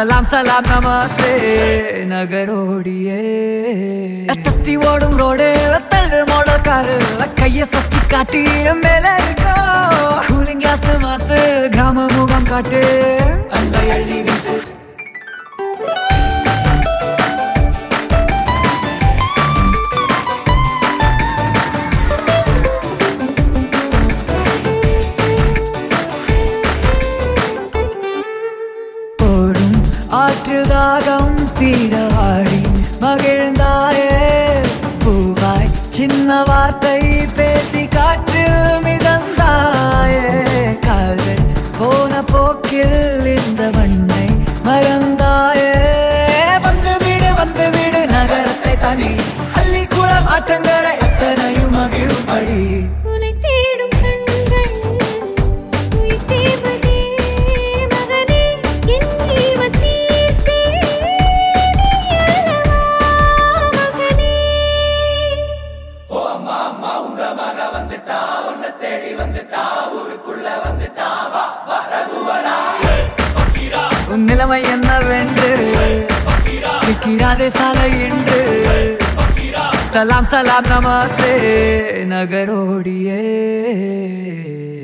சலாம் சலாம் நமஸ்தே நகரோடியே தத்தி ஓடும் ரோடு தள்ளு மோடல் காரு கைய சச்சி காட்டி மேல இருக்கோ கூலிங் கிளாஸ் மாத்து கிராம முகம் காட்டு அன்பை அள்ளி வீசு ஓடும் ஆற்றில் தாகம் தீர ஆடி மகிழ்ந்தாயே பூவாய் சின்ன வார்த்தை பேசி காற்றில் மிதந்தாயே கால்கள் போன போக்கில் இந்த மண்ணை மறந்தாயே வந்து வீடு வந்து வீடு நகரத்தை தனி அள்ளி கூட மாற்றங்களை எத்தனையும் மகிழ்படி உன்னை தேடும் கண்கள் உயிர் தேவதே மகனே என் ஈவத் தீர்ப்பே நீ அல்லவா மகனே உன் நிலைமை என்னவென்று நிற்கிறாதே சாலை என்று சலாம் சலாம் நமஸ்தே நகரோடியே